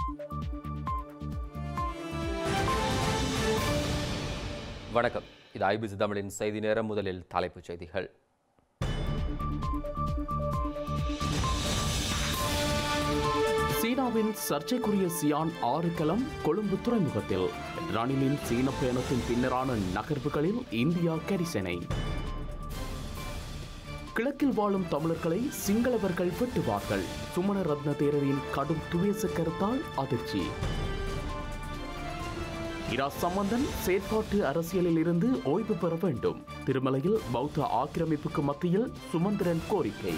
வணக்கம் இது ஐபிசி தமிழின் செய்தி நேரம் முதலில் தலைப்புச் செய்திகள் சீனாவின் சர்ச்சைக்குரிய சியான் ஆறு கலம் கொழும்பு துறைமுகத்தில் ரணிலின் சீன பயணத்தின் பின்னரான நகர்வுகளில் இந்தியா கரிசனை கிழக்கில் வாழும் தமிழர்களை சிங்களவர்கள் வெட்டுவார்கள் சுமண ரத்ன தேரரின் கடும் துவேச கருத்தால் அதிர்ச்சி இரா சம்பந்தன் செயற்பாட்டு அரசியலில் இருந்து ஓய்வு பெற வேண்டும் திருமலையில் பௌத்த ஆக்கிரமிப்புக்கு மத்தியில் சுமந்திரன் கோரிக்கை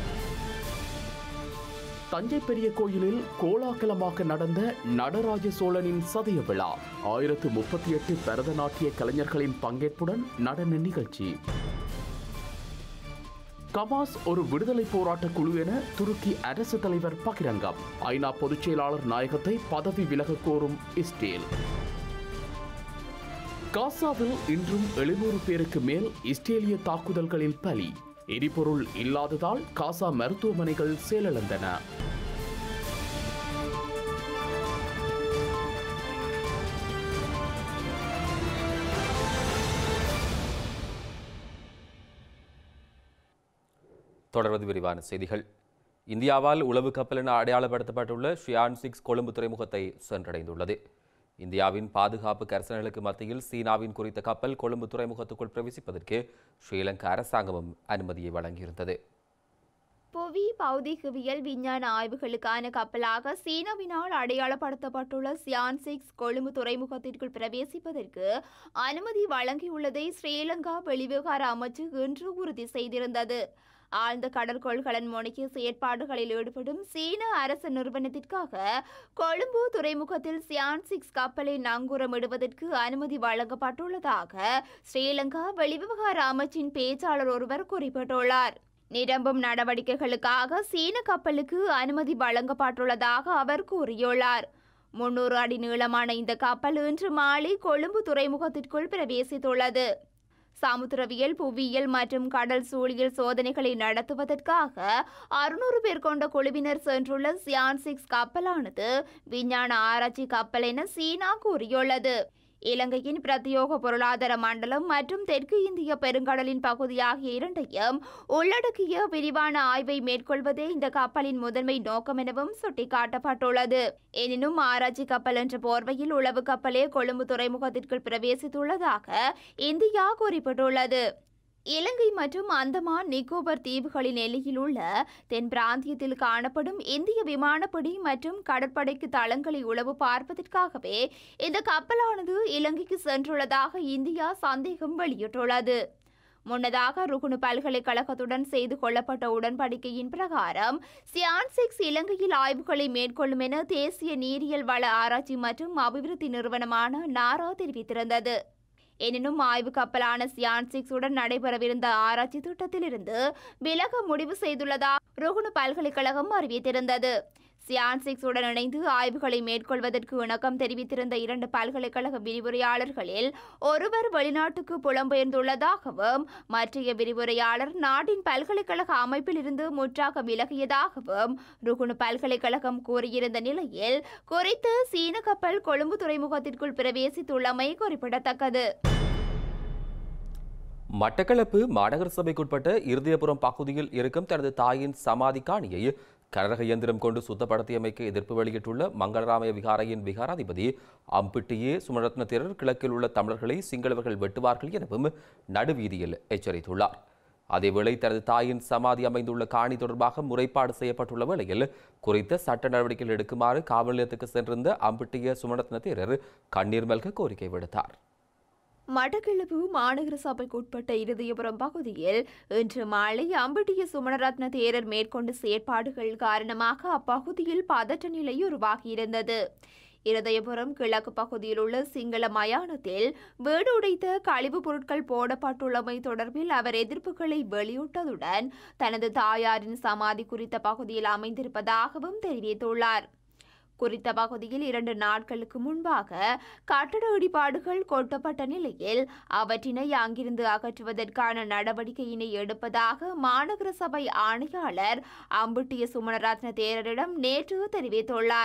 தஞ்சை பெரிய கோயிலில் கோலாகலமாக நடந்த நடராஜ சோழனின் சதய விழா ஆயிரத்து முப்பத்தி எட்டு பரதநாட்டிய கலைஞர்களின் பங்கேற்புடன் நடன நிகழ்ச்சி கமாஸ் ஒரு விடுதலை போராட்ட குழு என துருக்கி அரசு தலைவர் பகிரங்கம் ஐநா பொதுச் செயலாளர் நாயகத்தை பதவி விலக கோரும் இஸ்ரேல் காசாவில் இன்றும் எழுநூறு பேருக்கு மேல் இஸ்ரேலிய தாக்குதல்களில் பலி எரிபொருள் இல்லாததால் காசா மருத்துவமனைகள் செயலிழந்தன தொடர்வது விரிவான செய்திகள் இந்தியாவால் உளவு கப்பல் என அடையாளப்படுத்தப்பட்டுள்ள ஷியான் சிக்ஸ் கொழும்பு துறைமுகத்தை சென்றடைந்துள்ளது இந்தியாவின் பாதுகாப்பு கரசனைகளுக்கு மத்தியில் சீனாவின் குறித்த கப்பல் கொழும்பு துறைமுகத்துக்குள் பிரவேசிப்பதற்கு ஸ்ரீலங்கா அரசாங்கமும் அனுமதியை வழங்கியிருந்தது புவி பௌதிகவியல் விஞ்ஞான ஆய்வுகளுக்கான கப்பலாக சீனாவினால் அடையாளப்படுத்தப்பட்டுள்ள சியான் சிக்ஸ் கொழும்பு துறைமுகத்திற்குள் பிரவேசிப்பதற்கு அனுமதி வழங்கியுள்ளதை ஸ்ரீலங்கா வெளிவிவகார அமைச்சு இன்று உறுதி செய்திருந்தது ஆழ்ந்த கடற்கொள்கலன் முனைய செயற்பாடுகளில் ஈடுபடும் சீன அரசு நிறுவனத்திற்காக கொழும்பு துறைமுகத்தில் சியான் சிக்ஸ் கப்பலை நங்கூரமிடுவதற்கு அனுமதி வழங்கப்பட்டுள்ளதாக ஸ்ரீலங்கா வெளிவிவகார அமைச்சின் பேச்சாளர் ஒருவர் குறிப்பிட்டுள்ளார் நிரம்பும் நடவடிக்கைகளுக்காக சீன கப்பலுக்கு அனுமதி வழங்கப்பட்டுள்ளதாக அவர் கூறியுள்ளார் முன்னூறு அடி நீளமான இந்த கப்பல் இன்று மாலை கொழும்பு துறைமுகத்திற்குள் பிரவேசித்துள்ளது சமுத்திரவியல் புவியியல் மற்றும் கடல் சூழியல் சோதனைகளை நடத்துவதற்காக அறுநூறு பேர் கொண்ட குழுவினர் சென்றுள்ள சியான் சிக்ஸ் கப்பலானது விஞ்ஞான ஆராய்ச்சி கப்பல் என சீனா கூறியுள்ளது இலங்கையின் பிரத்யோக பொருளாதார மண்டலம் மற்றும் தெற்கு இந்திய பெருங்கடலின் பகுதி ஆகிய இரண்டையும் உள்ளடக்கிய விரிவான ஆய்வை மேற்கொள்வதே இந்த கப்பலின் முதன்மை நோக்கம் எனவும் சுட்டிக்காட்டப்பட்டுள்ளது எனினும் ஆராய்ச்சி கப்பல் என்ற போர்வையில் உளவு கப்பலே கொழும்பு துறைமுகத்திற்குள் பிரவேசித்துள்ளதாக இந்தியா குறிப்பிட்டுள்ளது இலங்கை மற்றும் அந்தமான் நிக்கோபர் தீவுகளின் எல்லையில் உள்ள தென் பிராந்தியத்தில் காணப்படும் இந்திய விமானப்படை மற்றும் கடற்படைக்கு தளங்களை உளவு பார்ப்பதற்காகவே இந்த கப்பலானது இலங்கைக்கு சென்றுள்ளதாக இந்தியா சந்தேகம் வெளியிட்டுள்ளது முன்னதாக ருகுணு பல்கலைக்கழகத்துடன் செய்து கொள்ளப்பட்ட உடன்படிக்கையின் பிரகாரம் சியான் சிக்ஸ் இலங்கையில் ஆய்வுகளை மேற்கொள்ளும் என தேசிய நீரியல் வள ஆராய்ச்சி மற்றும் அபிவிருத்தி நிறுவனமான நாரா தெரிவித்திருந்தது எனினும் ஆய்வு கப்பலான சியான் சிக்ஸ் உடன் நடைபெறவிருந்த ஆராய்ச்சி திட்டத்திலிருந்து விலக முடிவு செய்துள்ளதாக ருகுணு பல்கலைக்கழகம் அறிவித்திருந்தது சியான் சிக்ஸ் உடன் இணைந்து ஆய்வுகளை மேற்கொள்வதற்கு இணக்கம் தெரிவித்திருந்த இரண்டு பல்கலைக்கழக விரிவுரையாளர்களில் ஒருவர் வெளிநாட்டுக்கு புலம்பெயர்ந்துள்ளதாகவும் மற்றைய விரிவுரையாளர் நாட்டின் பல்கலைக்கழக அமைப்பில் இருந்து முற்றாக விலகியதாகவும் ருகுணு பல்கலைக்கழகம் கூறியிருந்த நிலையில் குறித்து சீன கப்பல் கொழும்பு துறைமுகத்திற்குள் பிரவேசித்துள்ளமை குறிப்பிடத்தக்கது மட்டக்களப்பு மாநகர சபைக்குட்பட்ட இருதயபுரம் பகுதியில் இருக்கும் தனது தாயின் சமாதி காணியை கனரக இயந்திரம் கொண்டு சுத்தப்படுத்தியமைக்கு எதிர்ப்பு வெளியிட்டுள்ள மங்களராமய விகாரையின் விகாராதிபதி அம்பிட்டியே சுமரத்ன தேரர் கிழக்கில் உள்ள தமிழர்களை சிங்களவர்கள் வெட்டுவார்கள் எனவும் நடுவீதியில் எச்சரித்துள்ளார் அதேவேளை தனது தாயின் சமாதி அமைந்துள்ள காணி தொடர்பாக முறைப்பாடு செய்யப்பட்டுள்ள வேளையில் குறித்த சட்ட நடவடிக்கைகள் எடுக்குமாறு காவல் நிலையத்துக்கு சென்றிருந்த அம்பிட்டிய சுமரத்ன தேரர் கண்ணீர் மல்க கோரிக்கை விடுத்தார் மட்டக்களப்பு மாநகர சபைக்கு உட்பட்ட இருதயபுரம் பகுதியில் இன்று மாலை அம்பட்டிய சுமணரத்ன தேரர் மேற்கொண்ட செயற்பாடுகள் காரணமாக அப்பகுதியில் பதற்ற நிலை உருவாகியிருந்தது இருதயபுரம் கிழக்கு பகுதியில் உள்ள சிங்கள மயானத்தில் வீடு உடைத்த கழிவுப் பொருட்கள் போடப்பட்டுள்ளமை தொடர்பில் அவர் எதிர்ப்புகளை வெளியிட்டதுடன் தனது தாயாரின் சமாதி குறித்த பகுதியில் அமைந்திருப்பதாகவும் தெரிவித்துள்ளார் குறித்த பகுதியில் இரண்டு நாட்களுக்கு முன்பாக கட்டட இடிபாடுகள் கொட்டப்பட்ட நிலையில் அவற்றினை அங்கிருந்து அகற்றுவதற்கான நடவடிக்கையினை எடுப்பதாக மாநகர சபை ஆணையாளர் அம்புட்டிய சுமணரத்ன தேரரிடம் நேற்று தெரிவித்துள்ளார்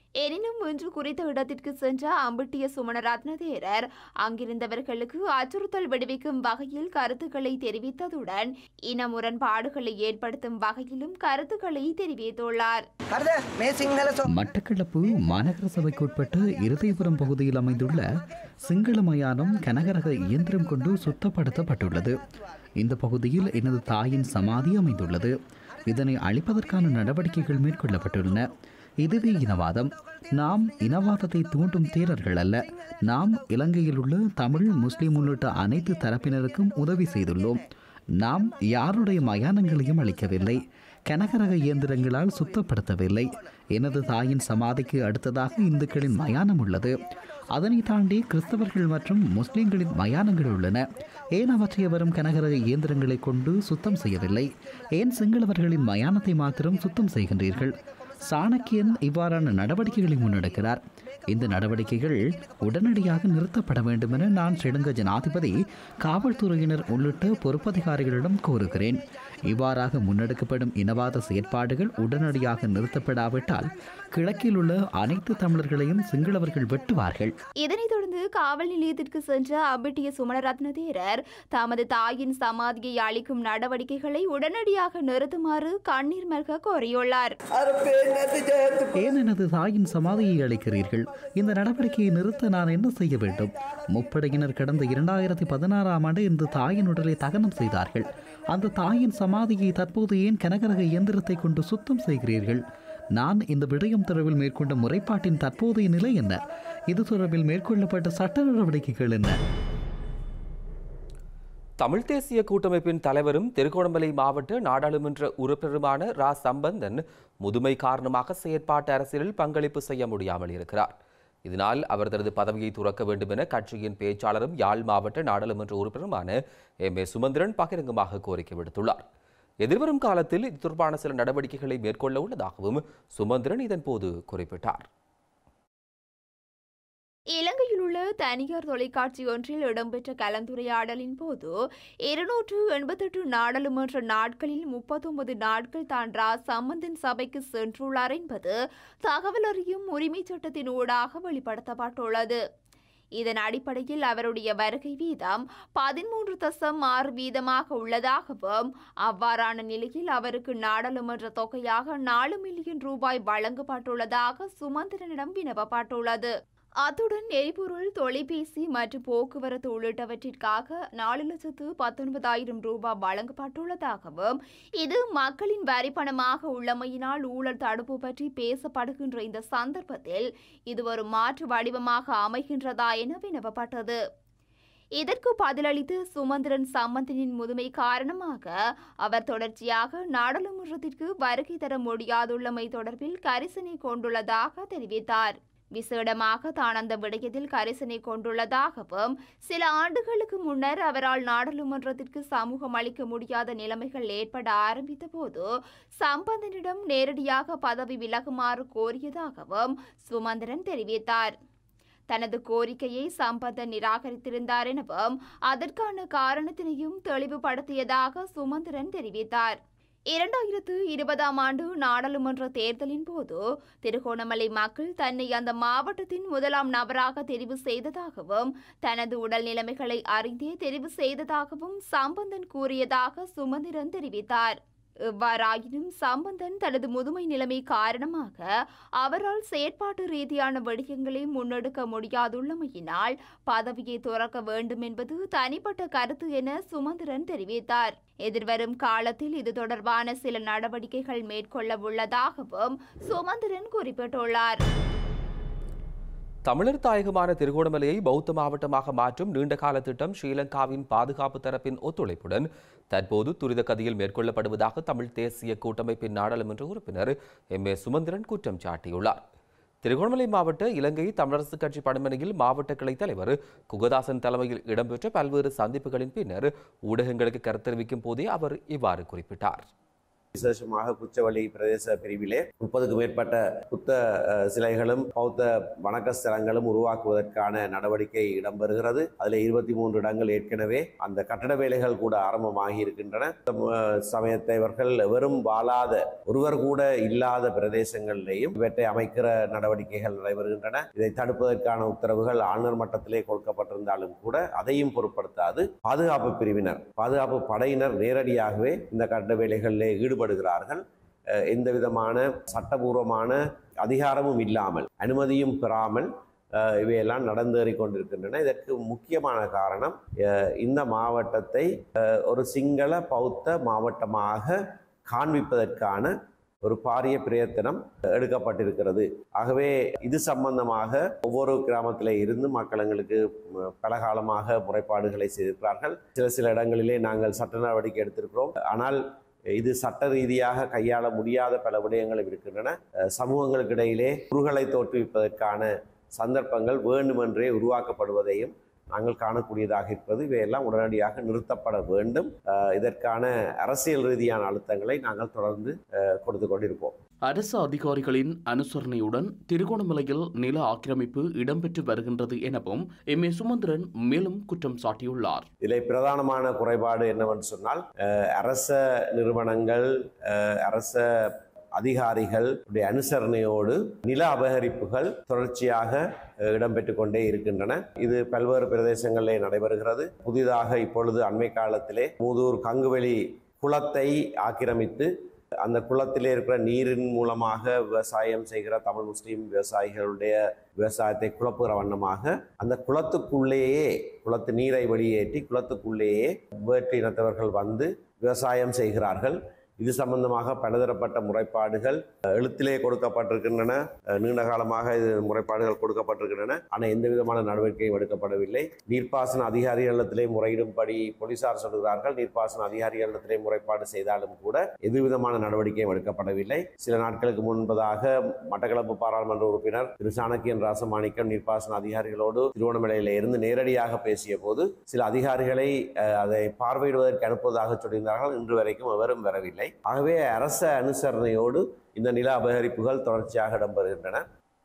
எனினும் இன்று குறித்த இடத்திற்கு சென்ற அம்பிட்டிய சுமணரத்ன தேரர் அங்கிருந்தவர்களுக்கு அச்சுறுத்தல் விடுவிக்கும் வகையில் கருத்துக்களை தெரிவித்ததுடன் இன முரண்பாடுகளை ஏற்படுத்தும் வகையிலும் கருத்துக்களை தெரிவித்துள்ளார் හරිද මේ සිංහල සො மட்டக்களப்பு மாநகர சபைக்குட்பட்ட இருதயபுரம் பகுதியில் அமைந்துள்ள சிங்கள மயானம் கனகரக இயந்திரம் கொண்டு சுத்தப்படுத்தப்பட்டுள்ளது இந்த பகுதியில் எனது தாயின் சமாதி அமைந்துள்ளது இதனை அழிப்பதற்கான நடவடிக்கைகள் மேற்கொள்ளப்பட்டுள்ளன இதுவே இனவாதம் நாம் இனவாதத்தை தூண்டும் தேரர்கள் அல்ல நாம் இலங்கையில் உள்ள தமிழ் முஸ்லிம் உள்ளிட்ட அனைத்து தரப்பினருக்கும் உதவி செய்துள்ளோம் நாம் யாருடைய மயானங்களையும் அளிக்கவில்லை கனகரக இயந்திரங்களால் சுத்தப்படுத்தவில்லை எனது தாயின் சமாதிக்கு அடுத்ததாக இந்துக்களின் மயானம் உள்ளது அதனை தாண்டி கிறிஸ்தவர்கள் மற்றும் முஸ்லிம்களின் மயானங்கள் உள்ளன ஏன் அவற்றை வரும் கனகரக இயந்திரங்களை கொண்டு சுத்தம் செய்யவில்லை ஏன் சிங்களவர்களின் மயானத்தை மாத்திரம் சுத்தம் செய்கின்றீர்கள் சாணக்கியன் இவ்வாறான நடவடிக்கைகளை முன்னெடுக்கிறார் இந்த நடவடிக்கைகள் உடனடியாக நிறுத்தப்பட வேண்டும் என நான் ஸ்ரீலங்கா ஜனாதிபதி காவல்துறையினர் உள்ளிட்ட பொறுப்பதிகாரிகளிடம் கோருகிறேன் இவ்வாறாக முன்னெடுக்கப்படும் இனவாத செயற்பாடுகள் உடனடியாக நிறுத்தப்படாவிட்டால் கிழக்கில் உள்ள அனைத்து தமிழர்களையும் சிங்களவர்கள் வெட்டுவார்கள் இதனைத் தொடர்ந்து காவல் நிலையத்திற்கு சென்ற அம்பிட்டிய சுமணரத்ன தேரர் தமது தாயின் சமாதியை அளிக்கும் நடவடிக்கைகளை உடனடியாக நிறுத்துமாறு கண்ணீர் மல்க கோரியுள்ளார் අර පේන්නේ නැති ජයන්ත ஏன் எனது தாயின் சமாதியை அளிக்கிறீர்கள் இந்த நடவடிக்கையை நிறுத்த நான் என்ன செய்ய வேண்டும் முப்படையினர் கடந்த இரண்டாயிரத்தி பதினாறாம் ஆண்டு இந்த தாயின் உடலை தகனம் செய்தார்கள் அந்த தாயின் சமாதியை தற்போது ஏன் கனகரக இயந்திரத்தை கொண்டு சுத்தம் செய்கிறீர்கள் நான் இந்த விடயம் தொடர்பில் மேற்கொண்ட முறைப்பாட்டின் தற்போதைய நிலை என்ன இது தொடர்பில் மேற்கொள்ளப்பட்ட சட்ட நடவடிக்கைகள் என்ன தமிழ் தேசிய கூட்டமைப்பின் தலைவரும் திருகோணமலை மாவட்ட நாடாளுமன்ற உறுப்பினருமான ரா சம்பந்தன் முதுமை காரணமாக செயற்பாட்டு அரசியலில் பங்களிப்பு செய்ய முடியாமல் இருக்கிறார் இதனால் அவர் தனது பதவியை துறக்க வேண்டும் என கட்சியின் பேச்சாளரும் யாழ் மாவட்ட நாடாளுமன்ற உறுப்பினருமான எம் ஏ சுமந்திரன் பகிரங்கமாக கோரிக்கை விடுத்துள்ளார் எதிர்வரும் காலத்தில் இது தொடர்பான சில நடவடிக்கைகளை மேற்கொள்ள உள்ளதாகவும் சுமந்திரன் இதன்போது குறிப்பிட்டார் இலங்கையில் உள்ள தனியார் தொலைக்காட்சி ஒன்றில் இடம்பெற்ற கலந்துரையாடலின் போது இருநூற்று எண்பத்தெட்டு நாடாளுமன்ற நாட்களில் முப்பத்தொன்பது நாட்கள் தான் ரா சம்பந்தன் சபைக்கு சென்றுள்ளார் என்பது தகவல் அறியும் உரிமைச் சட்டத்தின் ஊடாக வெளிப்படுத்தப்பட்டுள்ளது இதன் அடிப்படையில் அவருடைய வருகை வீதம் பதிமூன்று தசம் ஆறு வீதமாக உள்ளதாகவும் அவ்வாறான நிலையில் அவருக்கு நாடாளுமன்ற தொகையாக நாலு மில்லியன் ரூபாய் வழங்கப்பட்டுள்ளதாக சுமந்திரனிடம் வினவப்பட்டுள்ளது அத்துடன் எரிபொருள் தொலைபேசி மற்றும் போக்குவரத்து உள்ளிட்டவற்றிற்காக நாலு லட்சத்து பத்தொன்பதாயிரம் ரூபாய் வழங்கப்பட்டுள்ளதாகவும் இது மக்களின் வரி பணமாக உள்ளமையினால் ஊழல் தடுப்பு பற்றி பேசப்படுகின்ற இந்த சந்தர்ப்பத்தில் இது ஒரு மாற்று வடிவமாக அமைகின்றதா என வினவப்பட்டது இதற்கு பதிலளித்து சுமந்திரன் சம்பந்தனின் முதுமை காரணமாக அவர் தொடர்ச்சியாக நாடாளுமன்றத்திற்கு வருகை தர முடியாதுள்ளமை தொடர்பில் கரிசனை கொண்டுள்ளதாக தெரிவித்தார் விசேடமாக தான் அந்த விடயத்தில் கரிசனை கொண்டுள்ளதாகவும் சில ஆண்டுகளுக்கு முன்னர் அவரால் நாடாளுமன்றத்திற்கு சமூகம் அளிக்க முடியாத நிலைமைகள் ஏற்பட ஆரம்பித்த போது சம்பந்தனிடம் நேரடியாக பதவி விலகுமாறு கோரியதாகவும் சுமந்திரன் தெரிவித்தார் தனது கோரிக்கையை சம்பந்தன் நிராகரித்திருந்தார் எனவும் அதற்கான காரணத்தினையும் தெளிவுபடுத்தியதாக சுமந்திரன் தெரிவித்தார் இரண்டாயிரத்து இருபதாம் ஆண்டு நாடாளுமன்ற தேர்தலின் போது திருகோணமலை மக்கள் தன்னை அந்த மாவட்டத்தின் முதலாம் நபராக தெரிவு செய்ததாகவும் தனது உடல் நிலைமைகளை அறிந்தே தெரிவு செய்ததாகவும் சம்பந்தன் கூறியதாக சுமந்திரன் தெரிவித்தார் எவ்வாறாயினும் சம்பந்தன் தனது முதுமை நிலைமை காரணமாக அவரால் செயற்பாட்டு ரீதியான விடயங்களை முன்னெடுக்க முடியாதுள்ளமையினால் பதவியை துறக்க வேண்டும் என்பது தனிப்பட்ட கருத்து என சுமந்திரன் தெரிவித்தார் எதிர்வரும் காலத்தில் இது தொடர்பான சில நடவடிக்கைகள் மேற்கொள்ள உள்ளதாகவும் சுமந்திரன் குறிப்பிட்டுள்ளார் தமிழர் தாயகமான திருகோணமலையை பௌத்த மாவட்டமாக மாற்றும் நீண்டகால திட்டம் ஸ்ரீலங்காவின் பாதுகாப்பு தரப்பின் ஒத்துழைப்புடன் தற்போது துரித கதியில் மேற்கொள்ளப்படுவதாக தமிழ் தேசிய கூட்டமைப்பின் நாடாளுமன்ற உறுப்பினர் எம் ஏ சுமந்திரன் குற்றம் சாட்டியுள்ளார் திருகோணமலை மாவட்ட இலங்கை தமிழரசுக் கட்சி பணிமனையில் மாவட்ட கிளை தலைவர் குகதாசன் தலைமையில் இடம்பெற்ற பல்வேறு சந்திப்புகளின் பின்னர் ஊடகங்களுக்கு கருத்தெரிவிக்கும் போதே அவர் இவ்வாறு குறிப்பிட்டார் விசேஷமாக குச்சவெளி பிரதேச பிரிவிலே முப்பதுக்கும் மேற்பட்ட புத்த அஹ், சிலைகளும் பௌத்த வணக்க ஸ்தலங்களும் உருவாக்குவதற்கான நடவடிக்கை இடம்பெறுகிறது அதில் இருபத்தி மூன்று இடங்கள் ஏற்கனவே அந்த கட்டட வேலைகள் கூட ஆரம்பமாகி இருக்கின்றன அஹ், சமயத்தவர்கள் வெறும் வாழாத ஒருவர் கூட இல்லாத பிரதேசங்களிலேயும் இவற்றை அமைக்கிற நடவடிக்கைகள் நடைபெறுகின்றன இதை தடுப்பதற்கான உத்தரவுகள் ஆளுநர் மட்டத்திலே கொடுக்கப்பட்டிருந்தாலும் கூட அதையும் பொருட்படுத்தாது பாதுகாப்பு பிரிவினர் பாதுகாப்பு படையினர் நேரடியாகவே இந்த கட்ட வேலைகளிலே ஈடுபடுகிறார்கள் அஹ் எந்த விதமான சட்டபூர்வமான அதிகாரமும் இல்லாமல் அனுமதியும் பெறாமல் அஹ் இவையெல்லாம் நடந்தேறிக் கொண்டிருக்கின்றன இதற்கு முக்கியமான காரணம் அஹ் இந்த மாவட்டத்தை அஹ் ஒரு சிங்கள பௌத்த மாவட்டமாக காண்பிப்பதற்கான ஒரு பாரிய பிரயத்தனம் எடுக்கப்பட்டிருக்கிறது ஆகவே இது சம்பந்தமாக ஒவ்வொரு கிராமத்திலே இருந்து மக்கள் எங்களுக்கு ம், பல காலமாக முறைப்பாடுகளை செய்திருக்கிறார்கள் சில சில இடங்களிலே நாங்கள் சட்ட நடவடிக்கை எடுத்திருக்கிறோம் ஆனால் இது சட்ட ரீதியாக கையாள முடியாத பல விடயங்களும் இருக்கின்றன அஹ், சமூகங்களுக்கு இடையிலே குறுகளை தோற்றுவிப்பதற்கான சந்தர்ப்பங்கள் வேண்டுமென்றே உருவாக்கப்படுவதையும் நாங்கள் காணக்கூடியதாக இருப்பது இவையெல்லாம் உடனடியாக நிறுத்தப்பட வேண்டும் அஹ், இதற்கான அரசியல் ரீதியான அழுத்தங்களை நாங்கள் தொடர்ந்து அஹ், கொடுத்து கொண்டிருப்போம் அரசு அதிகாரிகளின் அனுசரணையுடன் திருகோணமலையில் நில ஆக்கிரமிப்பு இடம்பெற்று வருகின்றது எனவும் எம் ஏ சுமந்திரன் மேலும் குற்றம் சாட்டியுள்ளார் இதில் பிரதானமான குறைபாடு என்னவென்று சொன்னால் அஹ், அரச நிறுவனங்கள் அஹ், அரச அதிகாரிகள் உடைய அனுசரணையோடு நில அபகரிப்புகள் தொடர்ச்சியாக அஹ், இடம்பெற்று கொண்டே இருக்கின்றன இது பல்வேறு பிரதேசங்களிலே நடைபெறுகிறது புதிதாக இப்பொழுது அண்மை காலத்திலே மூதூர் கங்குவெளி குளத்தை ஆக்கிரமித்து அந்த குளத்திலே இருக்கிற நீரின் மூலமாக விவசாயம் செய்கிற தமிழ் முஸ்லீம் விவசாயிகளுடைய விவசாயத்தை குழப்புகிற வண்ணமாக அந்த குளத்துக்குள்ளேயே குளத்து நீரை வெளியேற்றி குளத்துக்குள்ளேயே வேற்று இனத்தவர்கள் வந்து விவசாயம் செய்கிறார்கள் இது சம்பந்தமாக பலதரப்பட்ட முறைப்பாடுகள் அஹ், எழுத்திலே கொடுக்கப்பட்டிருக்கின்றன அஹ், நீண்ட காலமாக இது முறைப்பாடுகள் கொடுக்கப்பட்டிருக்கின்றன ஆனால் எந்த விதமான நடவடிக்கையும் எடுக்கப்படவில்லை நீர்ப்பாசன அதிகாரிகளிடத்திலே முறையிடும்படி போலீசார் சொல்கிறார்கள் நீர்ப்பாசன அதிகாரிகளிடத்திலே முறைப்பாடு செய்தாலும் கூட எது விதமான நடவடிக்கையும் எடுக்கப்படவில்லை சில நாட்களுக்கு முன்பதாக மட்டக்களப்பு பாராளுமன்ற உறுப்பினர் திரு சாணக்கியன் ராசமாணிக்கம் நீர்ப்பாசன அதிகாரிகளோடு திருவண்ணாமலையில இருந்து நேரடியாக பேசிய போது சில அதிகாரிகளை அஹ், அதை பார்வையிடுவதற்கு அனுப்புவதாக சொல்லியிருந்தார்கள் இன்று வரைக்கும் எவரும் வரவில்லை ஆகவே அரச அனுசரணையோடு இந்த நில அபகரிப்புகள் தொடர்ச்சியாக இடம்பெறுகின்றன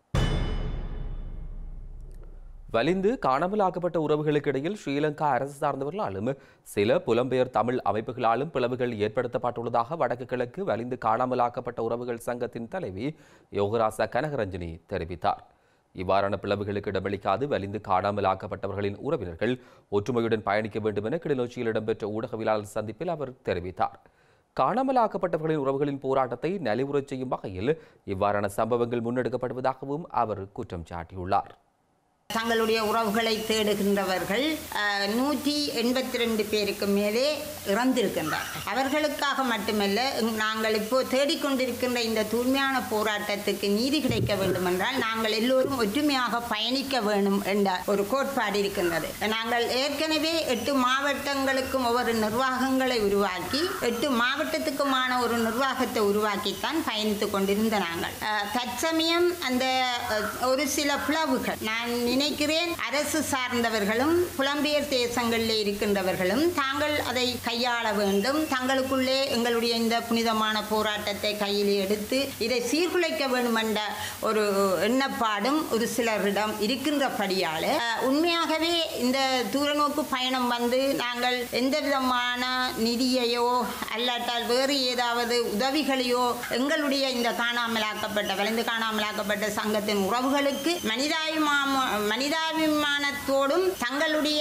வலிந்து காணாமலாக்கப்பட்ட உறவுகளுக்கு இடையில் ஸ்ரீலங்கா அரசு சார்ந்தவர்களாலும் சில புலம்பெயர் தமிழ் அமைப்புகளாலும் பிளவுகள் ஏற்படுத்தப்பட்டுள்ளதாக வடக்கு கிழக்கு வலிந்து காணாமலாக்கப்பட்ட உறவுகள் சங்கத்தின் தலைவி யோகராசா கனகரஞ்சனி தெரிவித்தார் இவ்வாறான பிளவுகளுக்கு இடமளிக்காது வலிந்து காணாமலாக்கப்பட்டவர்களின் உறவினர்கள் ஒற்றுமையுடன் பயணிக்க வேண்டும் என கிளிநொச்சியில் இடம்பெற்ற ஊடகவியலாளர் சந்திப்பில் அவர் தெரிவித்தார் காணாமலாக்கப்பட்டவர்களின் உறவுகளின் போராட்டத்தை நலிவுறச் செய்யும் வகையில் இவ்வாறான சம்பவங்கள் முன்னெடுக்கப்படுவதாகவும் அவர் குற்றம் சாட்டியுள்ளார் தங்களுடைய உறவுகளை தேடுகின்றவர்கள் அஹ், நூற்றி எண்பத்தி ரெண்டு பேருக்கு மேலே இறந்திருக்கின்றார்கள் அவர்களுக்காக மட்டுமல்ல இங்- நாங்கள் இப்போ தேடிக்கொண்டிருக்கின்ற இந்த தூய்மையான போராட்டத்துக்கு நீதி கிடைக்க வேண்டுமென்றால் நாங்கள் எல்லோரும் ஒற்றுமையாக பயணிக்க வேண்டும் என்ற ஒரு கோட்பாடு இருக்கின்றது நாங்கள் ஏற்கனவே எட்டு மாவட்டங்களுக்கும் ஒவ்வொரு நிர்வாகங்களை உருவாக்கி எட்டு மாவட்டத்துக்குமான ஒரு நிர்வாகத்தை உருவாக்கித்தான் பயணித்துக் கொண்டிருந்த நாங்கள் அஹ், தற்சமயம் அந்த அஹ், ஒரு சில பிளவுகள் நான் நினைக்கிறேன் அரசு சார்ந்தவர்களும் புலம்பெயர் தேசங்களில் இருக்கின்றவர்களும் தாங்கள் அதை கையாள வேண்டும் தங்களுக்குள்ளே எங்களுடைய இந்த புனிதமான போராட்டத்தை கையில் எடுத்து இதை சீர்குலைக்க வேண்டும் என்ற ஒரு எண்ணப்பாடும் ஒரு சிலரிடம் இருக்கின்றபடியால் அஹ், உண்மையாகவே இந்த தூரநோக்கு பயணம் வந்து நாங்கள் எந்த விதமான நிதியையோ அல்லாட்டால் வேறு ஏதாவது உதவிகளையோ எங்களுடைய இந்த காணாமலாக்கப்பட்ட வளைந்து காணாமலாக்கப்பட்ட சங்கத்தின் உறவுகளுக்கு மனிதாபிமான மனிதாபிமானத்தோடும் தங்களுடைய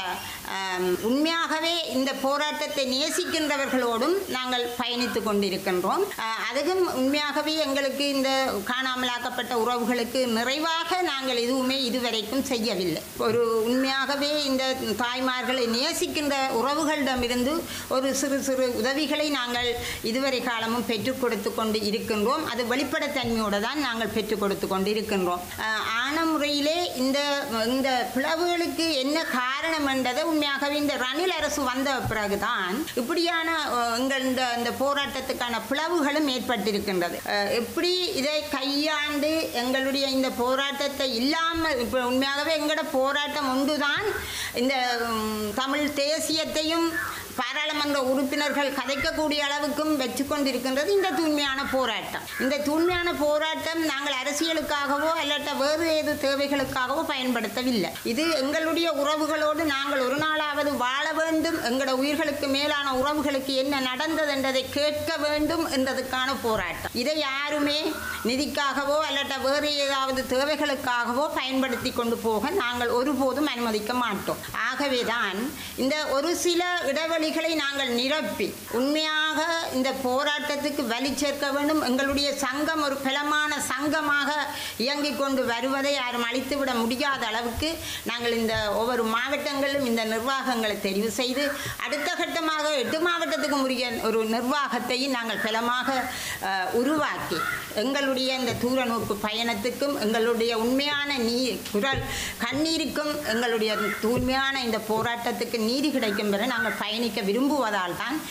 ஆம், உண்மையாகவே இந்த போராட்டத்தை நேசிக்கின்றவர்களோடும் நாங்கள் பயணித்து கொண்டிருக்கின்றோம் ஆஹ், அதுவும் உண்மையாகவே எங்களுக்கு இந்த காணாமலாக்கப்பட்ட உறவுகளுக்கு நிறைவாக நாங்கள் எதுவுமே இதுவரைக்கும் செய்யவில்லை ஒரு உண்மையாகவே இந்த தாய்மார்களை நேசிக்கின்ற உறவுகளிடமிருந்து ஒரு சிறு சிறு உதவிகளை நாங்கள் இதுவரை காலமும் பெற்றுக் கொடுத்து கொண்டு இருக்கின்றோம் அது வெளிப்படைத்தன்மையோடு தான் நாங்கள் பெற்றுக் கொடுத்து கொண்டு இருக்கின்றோம் ஆஹ், ஆன முறையிலே இந்த இந்த பிளவுகளுக்கு என்ன காரணம் என்றதை உண்மையாகவே இந்த ரணில் அரசு வந்த பிறகுதான் இப்படியான அஹ், எங்கள் இந்த இந்த போராட்டத்துக்கான பிளவுகளும் ஏற்பட்டிருக்கின்றது அஹ், எப்படி இதை கையாண்டு எங்களுடைய இந்த போராட்டத்தை இல்லாமல் இப்போ உண்மையாகவே எங்களோட போராட்டம் ஒன்றுதான் இந்த ம், தமிழ் தேசியத்தையும் பாராளுமன்ற நாடாளுமன்ற உறுப்பினர்கள் கதைக்கக்கூடிய அளவுக்கும் வச்சு கொண்டிருக்கின்றது இந்த தூய்மையான போராட்டம் இந்த தூய்மையான போராட்டம் நாங்கள் அரசியலுக்காகவோ அல்லட்ட வேறு ஏது தேவைகளுக்காகவோ பயன்படுத்தவில்லை இது எங்களுடைய உறவுகளோடு நாங்கள் ஒரு நாளாவது வாழ வேண்டும் எங்களோட உயிர்களுக்கு மேலான உறவுகளுக்கு என்ன நடந்தது என்றதை கேட்க வேண்டும் என்றதுக்கான போராட்டம் இதை யாருமே நிதிக்காகவோ அல்லட்ட வேறு ஏதாவது தேவைகளுக்காகவோ பயன்படுத்தி கொண்டு போக நாங்கள் ஒருபோதும் அனுமதிக்க மாட்டோம் ஆகவேதான் இந்த ஒரு சில இடைவெளிகளை நாங்கள் நிரப்பி உண்மையாக இந்த போராட்டத்துக்கு வலி சேர்க்க வேண்டும் எங்களுடைய சங்கம் ஒரு பலமான சங்கமாக இயங்கிக் கொண்டு வருவதை யாரும் அழித்துவிட முடியாத அளவுக்கு நாங்கள் இந்த ஒவ்வொரு மாவட்டங்களிலும் இந்த நிர்வாகங்களை தெரிவு செய்து அடுத்த கட்டமாக எட்டு மாவட்டத்துக்கு உரிய ஒரு நிர்வாகத்தையும் நாங்கள் பலமாக அஹ், உருவாக்கி எங்களுடைய இந்த தூரநோக்கு பயணத்துக்கும் எங்களுடைய உண்மையான நீ குரல் கண்ணீருக்கும் எங்களுடைய தூய்மையான இந்த போராட்டத்துக்கு நீதி கிடைக்கும் வரை நாங்கள் பயணிக்க விரும்புவதால் தான்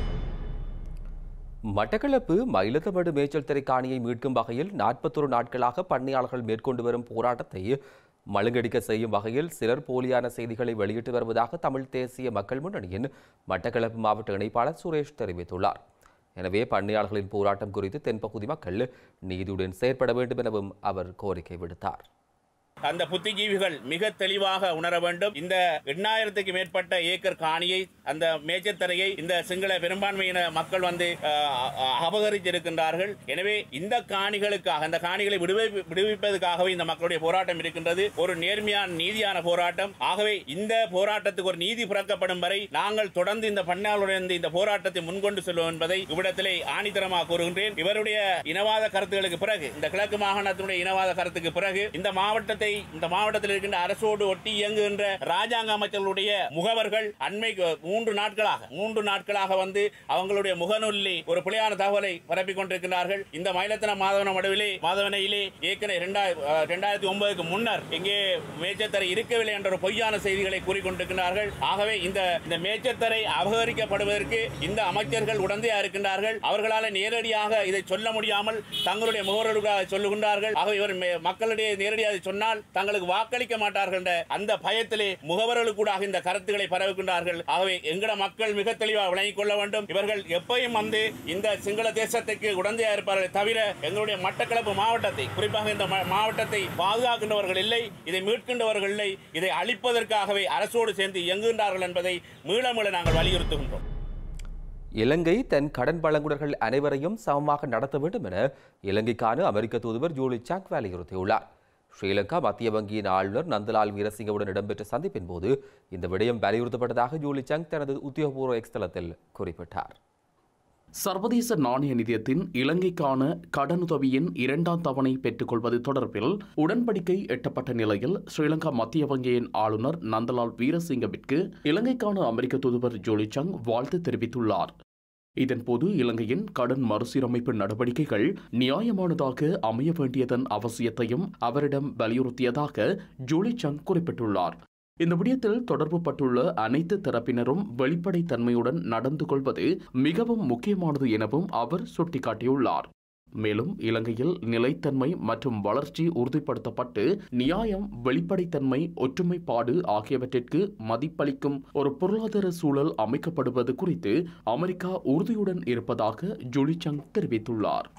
மட்டக்களப்பு மயிலத்தமடு மேய்ச்சல் திரை காணியை மீட்கும் வகையில் நாற்பத்தொரு நாட்களாக பண்ணையாளர்கள் மேற்கொண்டு வரும் போராட்டத்தை மழுங்கடிக்க செய்யும் வகையில் சிலர் போலியான செய்திகளை வெளியிட்டு வருவதாக தமிழ் தேசிய மக்கள் முன்னணியின் மட்டக்களப்பு மாவட்ட இணைப்பாளர் சுரேஷ் தெரிவித்துள்ளார் எனவே பண்ணையாளர்களின் போராட்டம் குறித்து தென்பகுதி மக்கள் நீதியுடன் செயற்பட வேண்டும் எனவும் அவர் கோரிக்கை விடுத்தார் அந்த புத்திஜீவிகள் மிக தெளிவாக உணர வேண்டும் இந்த எண்ணாயிரத்துக்கு மேற்பட்ட ஏக்கர் காணியை அந்த மேச்சத்தரையை இந்த சிங்கள பெரும்பான்மையின மக்கள் வந்து அஹ், அ- அபகரித்திருக்கின்றார்கள் எனவே இந்த காணிகளுக்காக அந்த காணிகளை விடுவி- விடுவிப்பதற்காகவே இந்த மக்களுடைய போராட்டம் இருக்கின்றது ஒரு நேர்மையான நீதியான போராட்டம் ஆகவே இந்த போராட்டத்துக்கு ஒரு நீதி பிறக்கப்படும் வரை நாங்கள் தொடர்ந்து இந்த பண்ணாளுடன் இந்த போராட்டத்தை முன்கொண்டு செல்வோம் என்பதை இவ்விடத்திலே ஆணித்தரமாக கூறுகின்றேன் இவருடைய இனவாத கருத்துகளுக்கு பிறகு இந்த கிழக்கு மாகாணத்தினுடைய இனவாத கருத்துக்கு பிறகு இந்த மாவட்டத்தை இந்த மாவட்டத்தில் இருக்கின்ற அரசோடு ஒட்டி இயங்குகின்ற ராஜாங்க அமைச்சர்களுடைய முகவர்கள் அண்மை மூன்று நாட்களாக மூன்று நாட்களாக வந்து அவங்களுடைய முகநூலிலே ஒரு பிழையான தகவலை பரப்பிக் கொண்டிருக்கிறார்கள் இந்த மயிலத்தன மாதவன மடுவிலே மாதவனையிலே ஏற்கனவே இரண்டாயிரத்தி ஒன்பதுக்கு முன்னர் இங்கே மேச்சத்தரை இருக்கவில்லை என்ற ஒரு பொய்யான செய்திகளை கூறிக்கொண்டிருக்கிறார்கள் ஆகவே இந்த இந்த மேச்சத்தரை அபகரிக்கப்படுவதற்கு இந்த அமைச்சர்கள் உடந்தையா இருக்கின்றார்கள் அவர்களால் நேரடியாக இதை சொல்ல முடியாமல் தங்களுடைய முகவர்களுக்காக சொல்லுகின்றார்கள் ஆகவே இவர் மே- மக்களிடையே நேரடியாக சொன்னால் தங்களுக்கு வாக்களிக்க மாட்டார்கள் என்ற அந்த பயத்திலே முகவர்களுக்கு கூட இந்த கருத்துக்களை பரவுகின்றார்கள் ஆகவே எங்கட மக்கள் மிக தெளிவாக விளங்கிக் கொள்ள வேண்டும் இவர்கள் எப்பயும் வந்து இந்த சிங்கள தேசத்துக்கு உடந்தையா இருப்பார்கள் தவிர எங்களுடைய மட்டக்களப்பு மாவட்டத்தை குறிப்பாக இந்த மா- மாவட்டத்தை பாதுகாக்கின்றவர்கள் இல்லை இதை மீட்கின்றவர்கள் இல்லை இதை அழிப்பதற்காகவே அரசோடு சேர்ந்து இயங்குகின்றார்கள் என்பதை மீள மீள நாங்கள் வலியுறுத்துகின்றோம் இலங்கை தன் கடன் வழங்குனர்கள் அனைவரையும் சமமாக நடத்த வேண்டும் என இலங்கைக்கான அமெரிக்க தூதுவர் ஜூலி சாக் வலியுறுத்தியுள்ளார் ஸ்ரீலங்கா மத்திய வங்கியின் ஆளுநர் நந்தலால் வீரசிங்கவுடன் இடம்பெற்ற சந்திப்பின் போது இந்த விடயம் வலியுறுத்தப்பட்டதாக ஜூலி சங் தனது உத்தியோகபூர்வ எக்ஸ் தளத்தில் குறிப்பிட்டார் சர்வதேச நாணய நிதியத்தின் இலங்கைக்கான கடனுதவியின் இரண்டாம் தவணை பெற்றுக்கொள்வது தொடர்பில் உடன்படிக்கை எட்டப்பட்ட நிலையில் ஸ்ரீலங்கா மத்திய வங்கியின் ஆளுநர் நந்தலால் வீரசிங்கவிற்கு இலங்கைக்கான அமெரிக்க தூதுவர் ஜோலி சங் வாழ்த்து தெரிவித்துள்ளார் இதன்போது இலங்கையின் கடன் மறுசீரமைப்பு நடவடிக்கைகள் நியாயமானதாக அமைய வேண்டியதன் அவசியத்தையும் அவரிடம் வலியுறுத்தியதாக ஜோலி சங் குறிப்பிட்டுள்ளார் இந்த விடயத்தில் தொடர்பு பட்டுள்ள அனைத்து தரப்பினரும் வெளிப்படைத்தன்மையுடன் நடந்து கொள்வது மிகவும் முக்கியமானது எனவும் அவர் சுட்டிக்காட்டியுள்ளார் மேலும் இலங்கையில் நிலைத்தன்மை மற்றும் வளர்ச்சி உறுதிப்படுத்தப்பட்டு நியாயம் வெளிப்படைத்தன்மை ஒற்றுமைப்பாடு ஆகியவற்றிற்கு மதிப்பளிக்கும் ஒரு பொருளாதார சூழல் அமைக்கப்படுவது குறித்து அமெரிக்கா உறுதியுடன் இருப்பதாக ஜுலிச்சங் தெரிவித்துள்ளார்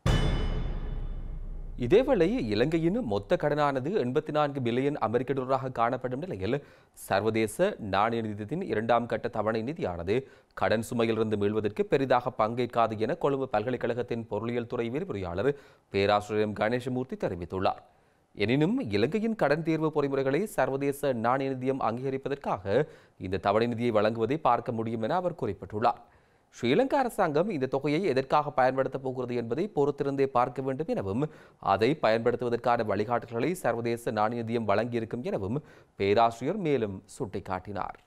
இதேவேளை இலங்கையின் மொத்த கடனானது எண்பத்தி நான்கு பில்லியன் அமெரிக்க டாலராக காணப்படும் நிலையில் சர்வதேச நாணய நிதியத்தின் இரண்டாம் கட்ட தவணை நிதியானது கடன் சுமையிலிருந்து மீள்வதற்கு பெரிதாக பங்கேற்காது என கொழும்பு பல்கலைக்கழகத்தின் பொருளியல் துறை விரிவுரையாளர் பேராசிரியர் கணேசமூர்த்தி தெரிவித்துள்ளார் எனினும் இலங்கையின் கடன் தீர்வு பொறிமுறைகளை சர்வதேச நாணய நிதியம் அங்கீகரிப்பதற்காக இந்த தவணை நிதியை வழங்குவதை பார்க்க முடியும் என அவர் குறிப்பிட்டுள்ளார் ஸ்ரீலங்கா அரசாங்கம் இந்த தொகையை எதற்காக பயன்படுத்தப் போகிறது என்பதை பொறுத்திருந்தே பார்க்க வேண்டும் எனவும் அதை பயன்படுத்துவதற்கான வழிகாட்டுதல்களை சர்வதேச நாணய நிதியம் வழங்கியிருக்கும் எனவும் பேராசிரியர் மேலும் சுட்டிக்காட்டினார்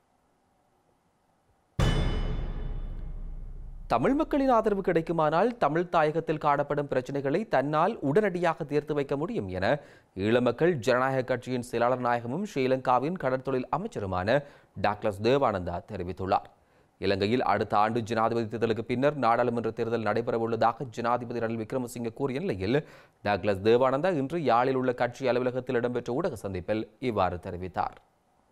தமிழ் மக்களின் ஆதரவு கிடைக்குமானால் தமிழ் தாயகத்தில் காணப்படும் பிரச்சனைகளை தன்னால் உடனடியாக தீர்த்து வைக்க முடியும் என ஈழமக்கள் ஜனநாயக கட்சியின் செயலாளர் நாயகமும் ஸ்ரீலங்காவின் கடற்தொழில் அமைச்சருமான டாக்டர் தேவானந்தா தெரிவித்துள்ளார் இலங்கையில் அடுத்த ஆண்டு ஜனாதிபதி தேர்தலுக்கு பின்னர் நாடாளுமன்ற தேர்தல் நடைபெறவுள்ளதாக ஜனாதிபதி ரணில் விக்ரமசிங்கே கூறிய நிலையில் டாக்லஸ் தேவானந்தா இன்று யாழில் உள்ள கட்சி அலுவலகத்தில் இடம்பெற்ற ஊடக சந்திப்பில் இவ்வாறு தெரிவித்தார்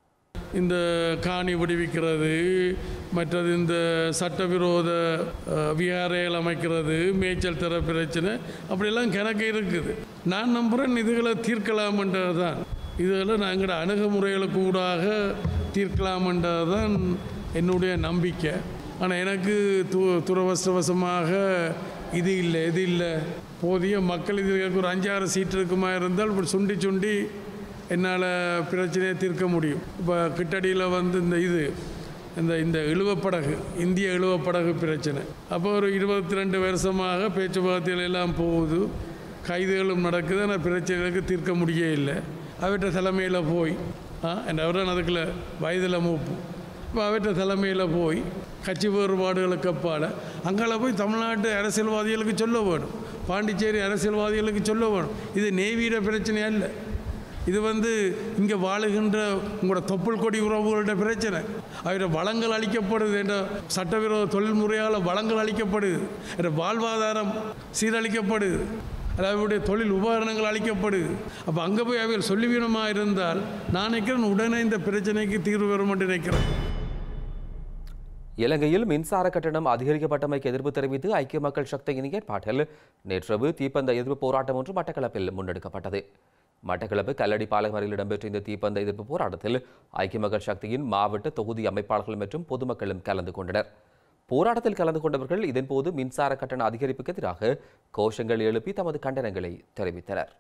இந்த காணி விடுவிக்கிறது மற்றது இந்த சட்டவிரோத அஹ், விகாரைகள் அமைக்கிறது மேய்ச்சல் தர பிரச்சனை அப்படியெல்லாம் கணக்கு இருக்குது நான் நம்புகிறேன் இதுகளை தீர்க்கலாம்ன்றது தான் இதில் நாங்கள் அணுகுமுறைகளுக்கு ஊடாக தீர்க்கலாம்ன்றது தான் என்னுடைய நம்பிக்கை ஆனால் எனக்கு து துரவசவசமாக இது இல்லை இது இல்லை போதிய மக்கள் இதுக்கு ஒரு அஞ்சாறு சீட் இருக்குமா இருந்தால் இப்படி சுண்டி சுண்டி என்னால் பிரச்சனையை தீர்க்க முடியும் இப்போ கிட்டடியில் வந்து இந்த இது இந்த இந்த இழுவப்படகு இந்திய இழுவப்படகு பிரச்சனை அப்போ ஒரு இருபத்தி ரெண்டு வருஷமாக பேச்சுவார்த்தைகள் எல்லாம் போகுது கைதுகளும் நடக்குது ஆனால் பிரச்சனைகளுக்கு தீர்க்க முடியே இல்லை அவற்ற தலைமையில் போய் ஆ அவரை அதுக்குள்ள வயதில் மூப்பு இப்போ அவற்ற தலைமையில் போய் கட்சி வேறுபாடுகளுக்கு அப்பால் அங்கால போய் தமிழ்நாட்டு அரசியல்வாதிகளுக்கு சொல்ல வேணும் பாண்டிச்சேரி அரசியல்வாதிகளுக்கு சொல்ல வேணும் இது நேவீர பிரச்சனையா இல்லை இது வந்து இங்கே வாழுகின்ற உங்களோட தொப்புள் கொடி உறவுகளோட பிரச்சனை அவரோட வளங்கள் அளிக்கப்படுது என்ற சட்டவிரோத தொழில்முறையால் வளங்கள் அளிக்கப்படுது என்ற வாழ்வாதாரம் சீரழிக்கப்படுது அவருடைய தொழில் உபகரணங்கள் அளிக்கப்படுது அப்போ அங்கே போய் அவைகள் சொல்லிவீனமாக இருந்தால் நான் நினைக்கிறேன் உடனே இந்த பிரச்சனைக்கு தீர்வு வரும் என்று நினைக்கிறேன் இலங்கையில் மின்சார கட்டணம் அதிகரிக்கப்பட்டமைக்கு எதிர்ப்பு தெரிவித்து ஐக்கிய மக்கள் சக்தியின் ஏற்பாட்டில் நேற்றிரவு தீப்பந்த எதிர்ப்பு போராட்டம் ஒன்று மட்டக்களப்பில் முன்னெடுக்கப்பட்டது மட்டக்களப்பு கல்லடி பாலகமரில் இடம்பெற்ற இந்த தீப்பந்த எதிர்ப்பு போராட்டத்தில் ஐக்கிய மக்கள் சக்தியின் மாவட்ட தொகுதி அமைப்பாளர்கள் மற்றும் பொதுமக்களும் கலந்து கொண்டனர் போராட்டத்தில் கலந்து கொண்டவர்கள் இதன்போது மின்சார கட்டண அதிகரிப்புக்கு எதிராக கோஷங்கள் எழுப்பி தமது கண்டனங்களை தெரிவித்தனர்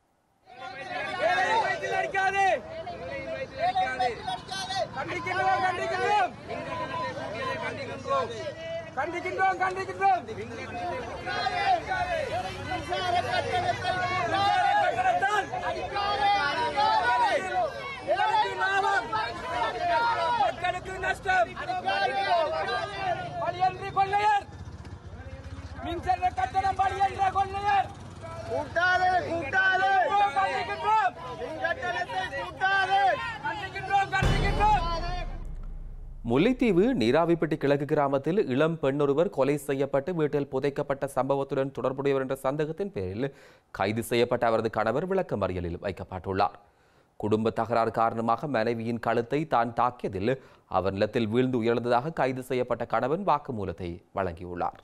கண்டிக்கின்றோம் கண்டிக்கின்றோம் கண்டிக்கின்றோம் கண்டிக்கின்றோம் மக்களுக்கு நஷ்டம் பழியன்று கொள்ளையர் மின்சார கட்டணம் பழியன்ற கொள்ளையர் கூட்டாதே கூட்டாதே கண்டிக்கின்றோம் கட்டணத்தை கூட்டாதே கண்டிக்கின்றோம் கண்டிக்கின்றோம் முல்லைத்தீவு நீராவிப்பட்டி கிழக்கு கிராமத்தில் இளம் பெண்ணொருவர் கொலை செய்யப்பட்டு வீட்டில் புதைக்கப்பட்ட சம்பவத்துடன் தொடர்புடையவர் என்ற சந்தேகத்தின் பேரில் கைது செய்யப்பட்ட அவரது கணவர் விளக்கமறியலில் வைக்கப்பட்டுள்ளார் குடும்ப தகராறு காரணமாக மனைவியின் கழுத்தை தான் தாக்கியதில் அவர் நிலத்தில் வீழ்ந்து உயர்ந்ததாக கைது செய்யப்பட்ட கணவன் வாக்குமூலத்தை வழங்கியுள்ளார்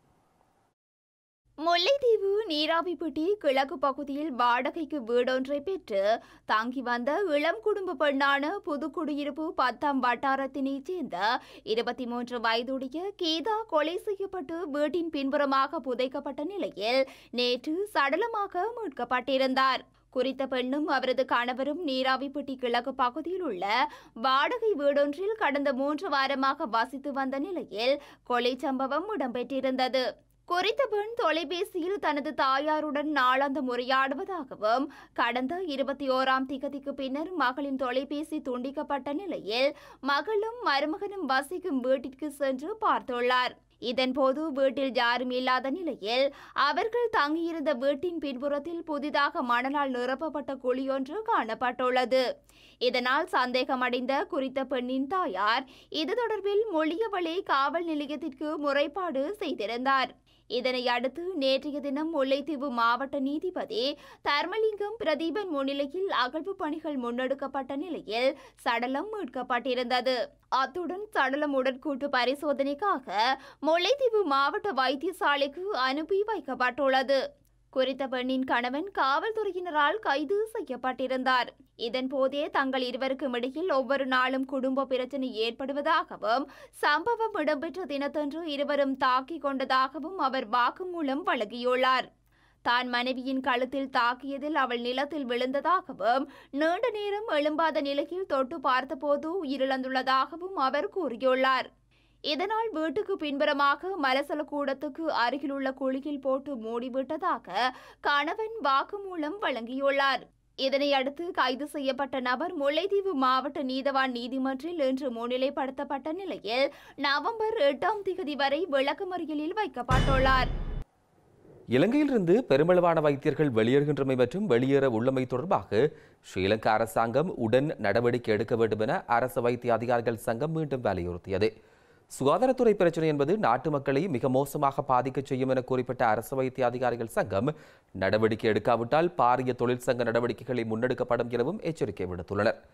முல்லைத்தீவு நீராவிப்பட்டி கிழக்கு பகுதியில் வாடகைக்கு வீடொன்றை பெற்று தாங்கி வந்த இளம் குடும்ப பெண்ணான புதுக்குடியிருப்பு பத்தாம் வட்டாரத்தினைச் சேர்ந்த இருபத்தி மூன்று வயதுடைய கீதா கொலை செய்யப்பட்டு வீட்டின் பின்புறமாக புதைக்கப்பட்ட நிலையில் நேற்று சடலமாக மீட்கப்பட்டிருந்தார் குறித்த பெண்ணும் அவரது கணவரும் நீராவிப்பட்டி கிழக்கு பகுதியில் உள்ள வாடகை வீடொன்றில் கடந்த மூன்று வாரமாக வசித்து வந்த நிலையில் கொலை சம்பவம் இடம்பெற்றிருந்தது குறித்த பெண் தொலைபேசியில் தனது தாயாருடன் நாளாந்த முறையாடுவதாகவும் கடந்த இருபத்தி ஓராம் திகதிக்கு பின்னர் மகளின் தொலைபேசி துண்டிக்கப்பட்ட நிலையில் மகளும் மருமகனும் வசிக்கும் வீட்டிற்கு சென்று பார்த்துள்ளார் இதன்போது வீட்டில் யாரும் இல்லாத நிலையில் அவர்கள் தங்கியிருந்த வீட்டின் பின்புறத்தில் புதிதாக மணலால் நிரப்பப்பட்ட குழியொன்று காணப்பட்டுள்ளது இதனால் சந்தேகமடைந்த குறித்த பெண்ணின் தாயார் இது தொடர்பில் மொழியவளை காவல் நிலையத்திற்கு முறைப்பாடு செய்திருந்தார் இதனை அடுத்து நேற்றைய தினம் முல்லைத்தீவு மாவட்ட நீதிபதி தர்மலிங்கம் பிரதீபன் முன்னிலையில் அகழ்வு பணிகள் முன்னெடுக்கப்பட்ட நிலையில் சடலம் மீட்கப்பட்டிருந்தது அத்துடன் சடலம் உடற்கூட்டு பரிசோதனைக்காக முல்லைத்தீவு மாவட்ட வைத்தியசாலைக்கு அனுப்பி வைக்கப்பட்டுள்ளது குறித்த பெண்ணின் கணவன் காவல்துறையினரால் கைது செய்யப்பட்டிருந்தார் இதன் போதே தங்கள் இருவருக்கும் இடையில் ஒவ்வொரு நாளும் குடும்ப பிரச்சனை ஏற்படுவதாகவும் சம்பவம் இடம்பெற்ற தினத்தன்று இருவரும் தாக்கிக் கொண்டதாகவும் அவர் வாக்குமூலம் வழங்கியுள்ளார் தான் மனைவியின் கழுத்தில் தாக்கியதில் அவள் நிலத்தில் விழுந்ததாகவும் நீண்ட நேரம் எழும்பாத நிலையில் தொட்டு பார்த்தபோது உயிரிழந்துள்ளதாகவும் அவர் கூறியுள்ளார் இதனால் வீட்டுக்கு பின்புறமாக மலசல கூடத்துக்கு அருகிலுள்ள குழியில் போட்டு மூடிவிட்டதாக கணவன் வாக்குமூலம் வழங்கியுள்ளார் இதனை அடுத்து கைது செய்யப்பட்ட நபர் முல்லைத்தீவு மாவட்ட நீதவான் நீதிமன்றில் இன்று முன்னிலைப்படுத்தப்பட்ட நிலையில் நவம்பர் எட்டாம் தேதி வரை விளக்கமறியலில் வைக்கப்பட்டுள்ளார் இலங்கையிலிருந்து பெருமளவான வைத்தியர்கள் வெளியேறுகின்றமை மற்றும் வெளியேற உள்ளமை தொடர்பாக ஸ்ரீலங்கா அரசாங்கம் உடன் நடவடிக்கை எடுக்க வேண்டும் என அரசு வைத்திய அதிகாரிகள் சங்கம் மீண்டும் வலியுறுத்தியது சுகாதாரத்துறை பிரச்சனை என்பது நாட்டு மக்களை மிக மோசமாக பாதிக்கச் செய்யும் என குறிப்பிட்ட அரசு வைத்திய அதிகாரிகள் சங்கம் நடவடிக்கை எடுக்காவிட்டால் பாரிய தொழிற்சங்க நடவடிக்கைகளை முன்னெடுக்கப்படும் எனவும் எச்சரிக்கை விடுத்துள்ளனர்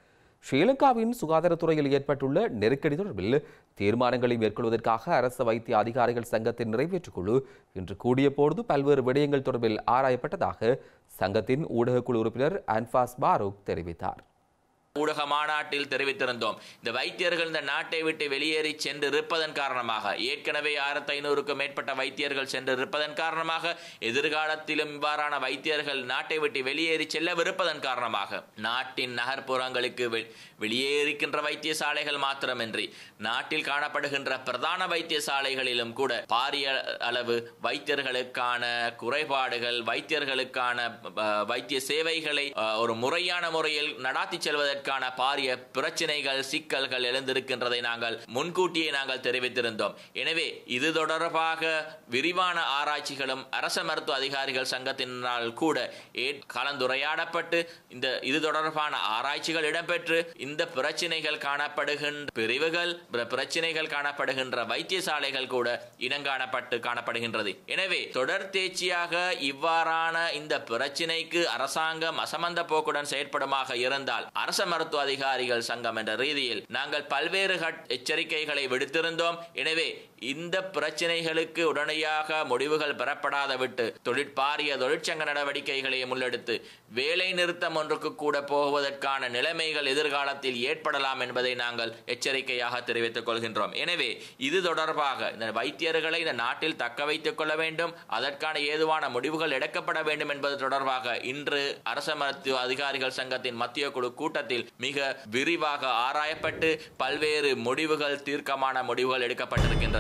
ஸ்ரீலங்காவின் சுகாதாரத்துறையில் ஏற்பட்டுள்ள நெருக்கடி தொடர்பில் தீர்மானங்களை மேற்கொள்வதற்காக அரசு வைத்திய அதிகாரிகள் சங்கத்தின் நிறைவேற்றுக் குழு இன்று கூடிய பொழுது பல்வேறு விடயங்கள் தொடர்பில் ஆராயப்பட்டதாக சங்கத்தின் ஊடகக்குழு உறுப்பினர் அன்பாஸ் பாரூக் தெரிவித்தார் ஊடக மாநாட்டில் தெரிவித்திருந்தோம் இந்த வைத்தியர்கள் இந்த நாட்டை விட்டு வெளியேறி சென்று இருப்பதன் காரணமாக ஏற்கனவே ஆயிரத்தி ஐநூறுக்கும் மேற்பட்ட வைத்தியர்கள் சென்று இருப்பதன் காரணமாக எதிர்காலத்திலும் இவ்வாறான வைத்தியர்கள் நாட்டை விட்டு வெளியேறி செல்லவிருப்பதன் காரணமாக நாட்டின் நகர்ப்புறங்களுக்கு வெ- வெளியே இருக்கின்ற வைத்தியசாலைகள் மாத்திரமின்றி நாட்டில் காணப்படுகின்ற பிரதான வைத்தியசாலைகளிலும் கூட பாரிய அளவு வைத்தியர்களுக்கான குறைபாடுகள் வைத்தியர்களுக்கான அஹ், வைத்திய சேவைகளை அஹ், ஒரு முறையான முறையில் நடாத்தி செல்வதற்கான பாரிய பிரச்சனைகள் சிக்கல்கள் எழுந்திருக்கின்றதை நாங்கள் முன்கூட்டியே நாங்கள் தெரிவித்திருந்தோம் எனவே இது தொடர்பாக விரிவான ஆராய்ச்சிகளும் அரச மருத்துவ அதிகாரிகள் சங்கத்தினால் கூட ஏற்- கலந்துரையாடப்பட்டு இந்த இது தொடர்பான ஆராய்ச்சிகள் இடம்பெற்று இந்த பிரச்சனைகள் காணப்படுகின்ற பிரிவுகள் பிற- பிரச்சனைகள் காணப்படுகின்ற வைத்தியசாலைகள் கூட இனங்காணப்பட்டு காணப்படுகின்றது எனவே தொடர் தேர்ச்சியாக இவ்வாறான இந்த பிரச்சினைக்கு அரசாங்கம் அசமந்த போக்குடன் செயற்படுமாக இருந்தால் அரச மருத்துவ அதிகாரிகள் சங்கம் என்ற ரீதியில் நாங்கள் பல்வேறு கட்- எச்சரிக்கைகளை விடுத்திருந்தோம் எனவே இந்த பிரச்சினைகளுக்கு உடனடியாக முடிவுகள் பெறப்படாத விட்டு தொழிற்பாரிய தொழிற்சங்க நடவடிக்கைகளை முன்னெடுத்து வேலை நிறுத்தம் ஒன்றுக்கு கூட போவதற்கான நிலைமைகள் எதிர்காலத்தில் ஏற்படலாம் என்பதை நாங்கள் எச்சரிக்கையாக தெரிவித்துக் கொள்கின்றோம் எனவே இது தொடர்பாக இந்த வைத்தியர்களை இந்த நாட்டில் தக்க வைத்துக் கொள்ள வேண்டும் அதற்கான ஏதுவான முடிவுகள் எடுக்கப்பட வேண்டும் என்பது தொடர்பாக இன்று அரச மருத்துவ அதிகாரிகள் சங்கத்தின் மத்திய குழு கூட்டத்தில் மிக விரிவாக ஆராயப்பட்டு பல்வேறு முடிவுகள் தீர்க்கமான முடிவுகள் எடுக்கப்பட்டிருக்கின்றது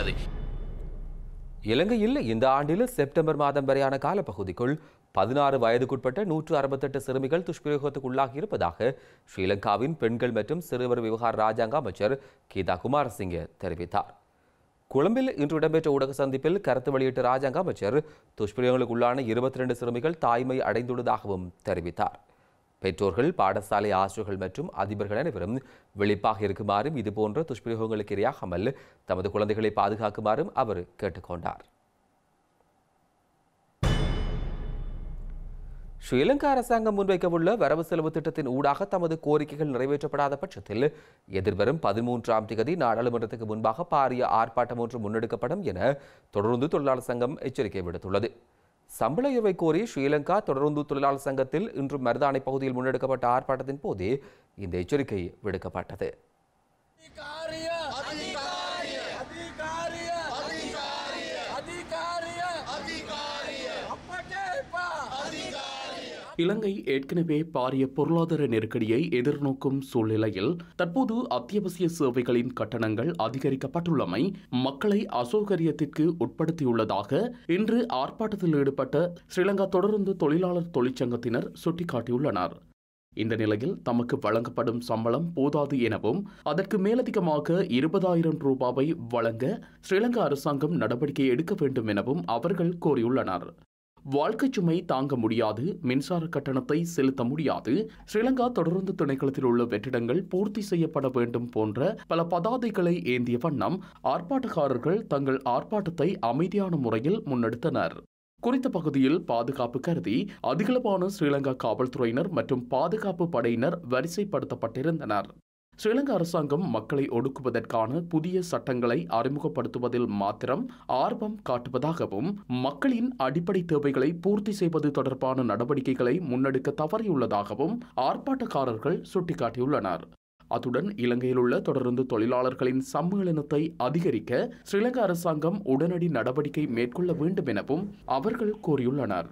இலங்கையில் இந்த ஆண்டில் செப்டம்பர் மாதம் வரையான காலப்பகுதிக்குள் பதினாறு வயதுக்குட்பட்ட நூற்று அறுபத்தெட்டு சிறுமிகள் துஷ்பிரயோகத்துக்கு உள்ளாகி இருப்பதாக ஸ்ரீலங்காவின் பெண்கள் மற்றும் சிறுவர் விவகார ராஜாங்க அமைச்சர் கீதா குமாரசிங்க தெரிவித்தார் கொழும்பில் இன்று இடம்பெற்ற ஊடக சந்திப்பில் கருத்து வெளியிட்ட ராஜாங்க அமைச்சர் துஷ்பிரயோகங்களுக்கு உள்ளான இருபத்தி ரெண்டு சிறுமிகள் தாய்மை அடைந்துள்ளதாகவும் தெரிவித்தார் பெற்றோர்கள் பாடசாலை ஆசிரியர்கள் மற்றும் அதிபர்கள் அனைவரும் விழிப்பாக இருக்குமாறும் இதுபோன்ற துஷ்பிரயோகங்களுக்கு இரையாகாமல் தமது குழந்தைகளை பாதுகாக்குமாறும் அவர் கேட்டுக்கொண்டார் ஸ்ரீலங்கா அரசாங்கம் முன்வைக்கவுள்ள வரவு செலவு திட்டத்தின் ஊடாக தமது கோரிக்கைகள் நிறைவேற்றப்படாத பட்சத்தில் எதிர்வரும் பதிமூன்றாம் திகதி நாடாளுமன்றத்துக்கு முன்பாக பாரிய ஆர்ப்பாட்டம் ஒன்று முன்னெடுக்கப்படும் என தொடர்ந்து தொழிலாளர் சங்கம் எச்சரிக்கை விடுத்துள்ளது சம்பள உயர்வை கோரி ஸ்ரீலங்கா தொடர்ந்து தொழிலாளர் சங்கத்தில் இன்று மருதானை பகுதியில் முன்னெடுக்கப்பட்ட ஆர்ப்பாட்டத்தின் போதே இந்த எச்சரிக்கை விடுக்கப்பட்டது இலங்கை ஏற்கனவே பாரிய பொருளாதார நெருக்கடியை எதிர்நோக்கும் சூழ்நிலையில் தற்போது அத்தியாவசிய சேவைகளின் கட்டணங்கள் அதிகரிக்கப்பட்டுள்ளமை மக்களை அசௌகரியத்திற்கு உட்படுத்தியுள்ளதாக இன்று ஆர்ப்பாட்டத்தில் ஈடுபட்ட ஸ்ரீலங்கா தொடர்ந்து தொழிலாளர் தொழிற்சங்கத்தினர் சுட்டிக்காட்டியுள்ளனர் இந்த நிலையில் தமக்கு வழங்கப்படும் சம்பளம் போதாது எனவும் அதற்கு மேலதிகமாக இருபதாயிரம் ரூபாவை வழங்க ஸ்ரீலங்கா அரசாங்கம் நடவடிக்கை எடுக்க வேண்டும் எனவும் அவர்கள் கோரியுள்ளனர் வாழ்க்கை சுமை தாங்க முடியாது மின்சார கட்டணத்தை செலுத்த முடியாது ஸ்ரீலங்கா தொடர்ந்து திணைக்களத்தில் உள்ள வெற்றிடங்கள் பூர்த்தி செய்யப்பட வேண்டும் போன்ற பல பதாதைகளை ஏந்திய வண்ணம் ஆர்ப்பாட்டக்காரர்கள் தங்கள் ஆர்ப்பாட்டத்தை அமைதியான முறையில் முன்னெடுத்தனர் குறித்த பகுதியில் பாதுகாப்பு கருதி அதிகளவான ஸ்ரீலங்கா காவல்துறையினர் மற்றும் பாதுகாப்பு படையினர் வரிசைப்படுத்தப்பட்டிருந்தனர் ஸ்ரீலங்கா அரசாங்கம் மக்களை ஒடுக்குவதற்கான புதிய சட்டங்களை அறிமுகப்படுத்துவதில் மாத்திரம் ஆர்வம் காட்டுவதாகவும் மக்களின் அடிப்படை தேவைகளை பூர்த்தி செய்வது தொடர்பான நடவடிக்கைகளை முன்னெடுக்க தவறியுள்ளதாகவும் ஆர்ப்பாட்டக்காரர்கள் சுட்டிக்காட்டியுள்ளனர் அத்துடன் இலங்கையில் உள்ள தொடர்ந்து தொழிலாளர்களின் சம்மேளனத்தை அதிகரிக்க ஸ்ரீலங்கா அரசாங்கம் உடனடி நடவடிக்கை மேற்கொள்ள வேண்டும் எனவும் அவர்கள் கூறியுள்ளனர்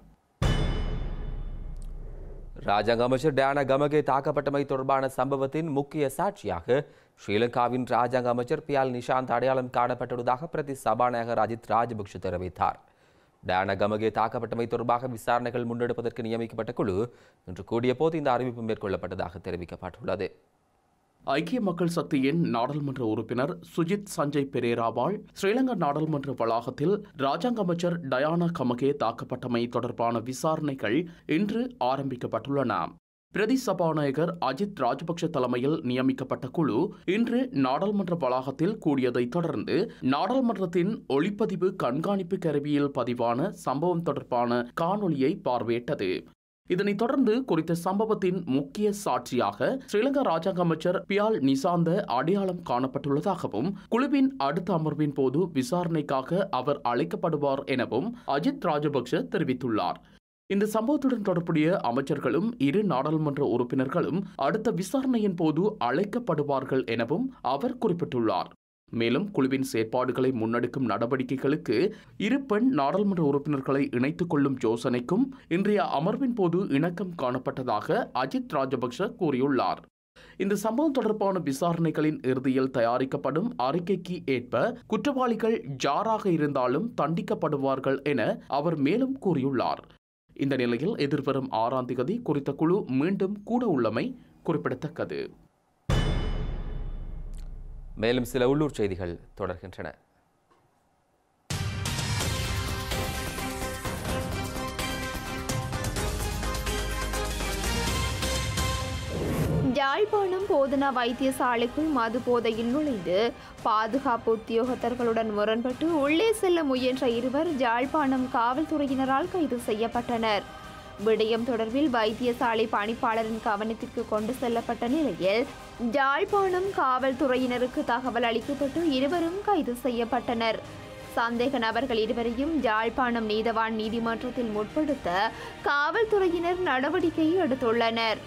ராஜாங்க அமைச்சர் டேனா கமகே தாக்கப்பட்டமை தொடர்பான சம்பவத்தின் முக்கிய சாட்சியாக ஸ்ரீலங்காவின் ராஜாங்க அமைச்சர் பியால் நிஷாந்த் அடையாளம் காணப்பட்டுள்ளதாக பிரதி சபாநாயகர் அஜித் ராஜபக்ஷ தெரிவித்தார் டேனா கமகே தாக்கப்பட்டமை தொடர்பாக விசாரணைகள் முன்னெடுப்பதற்கு நியமிக்கப்பட்ட குழு இன்று கூடிய போது இந்த அறிவிப்பு மேற்கொள்ளப்பட்டதாக தெரிவிக்கப்பட்டுள்ளது ஐக்கிய மக்கள் சக்தியின் நாடாளுமன்ற உறுப்பினர் சுஜித் சஞ்சய் பெரேராவால் ஸ்ரீலங்கா நாடாளுமன்ற வளாகத்தில் ராஜாங்க அமைச்சர் டயானா கமகே தாக்கப்பட்டமை தொடர்பான விசாரணைகள் இன்று ஆரம்பிக்கப்பட்டுள்ளன பிரதி சபாநாயகர் அஜித் ராஜபக்ஷ தலைமையில் நியமிக்கப்பட்ட குழு இன்று நாடாளுமன்ற வளாகத்தில் கூடியதைத் தொடர்ந்து நாடாளுமன்றத்தின் ஒளிப்பதிவு கண்காணிப்பு கருவியில் பதிவான சம்பவம் தொடர்பான காணொளியை பார்வையிட்டது இதனைத் தொடர்ந்து குறித்த சம்பவத்தின் முக்கிய சாட்சியாக ஸ்ரீலங்கா ராஜாங்க அமைச்சர் பியால் நிசாந்த அடையாளம் காணப்பட்டுள்ளதாகவும் குழுவின் அடுத்த அமர்வின் போது விசாரணைக்காக அவர் அழைக்கப்படுவார் எனவும் அஜித் ராஜபக்ஷ தெரிவித்துள்ளார் இந்த சம்பவத்துடன் தொடர்புடைய அமைச்சர்களும் இரு நாடாளுமன்ற உறுப்பினர்களும் அடுத்த விசாரணையின் போது அழைக்கப்படுவார்கள் எனவும் அவர் குறிப்பிட்டுள்ளார் மேலும் குழுவின் செயற்பாடுகளை முன்னெடுக்கும் நடவடிக்கைகளுக்கு இரு பெண் நாடாளுமன்ற உறுப்பினர்களை இணைத்துக் கொள்ளும் யோசனைக்கும் இன்றைய அமர்வின் போது இணக்கம் காணப்பட்டதாக அஜித் ராஜபக்ஷ கூறியுள்ளார் இந்த சம்பவம் தொடர்பான விசாரணைகளின் இறுதியில் தயாரிக்கப்படும் அறிக்கைக்கு ஏற்ப குற்றவாளிகள் ஜாராக இருந்தாலும் தண்டிக்கப்படுவார்கள் என அவர் மேலும் கூறியுள்ளார் இந்த நிலையில் எதிர்வரும் ஆறாம் தேதி குறித்த குழு மீண்டும் கூட உள்ளமை குறிப்பிடத்தக்கது மேலும் சில உள்ளூர் செய்திகள் தொடர்கின்றன யாழ்ப்பாணம் போதனா வைத்தியசாலைக்குள் மது போதையில் நுழைந்து பாதுகாப்பு உத்தியோகத்தர்களுடன் முரண்பட்டு உள்ளே செல்ல முயன்ற இருவர் யாழ்ப்பாணம் காவல்துறையினரால் கைது செய்யப்பட்டனர் விடயம் தொடர்பில் வைத்தியசாலை பணிப்பாளரின் கவனத்திற்கு கொண்டு செல்லப்பட்ட நிலையில் யாழ்ப்பாணம் காவல்துறையினருக்கு தகவல் அளிக்கப்பட்டு இருவரும் கைது செய்யப்பட்டனர் சந்தேக நபர்கள் இருவரையும் யாழ்ப்பாணம் நீதவான் நீதிமன்றத்தில் முற்படுத்த காவல்துறையினர் நடவடிக்கை எடுத்துள்ளனர்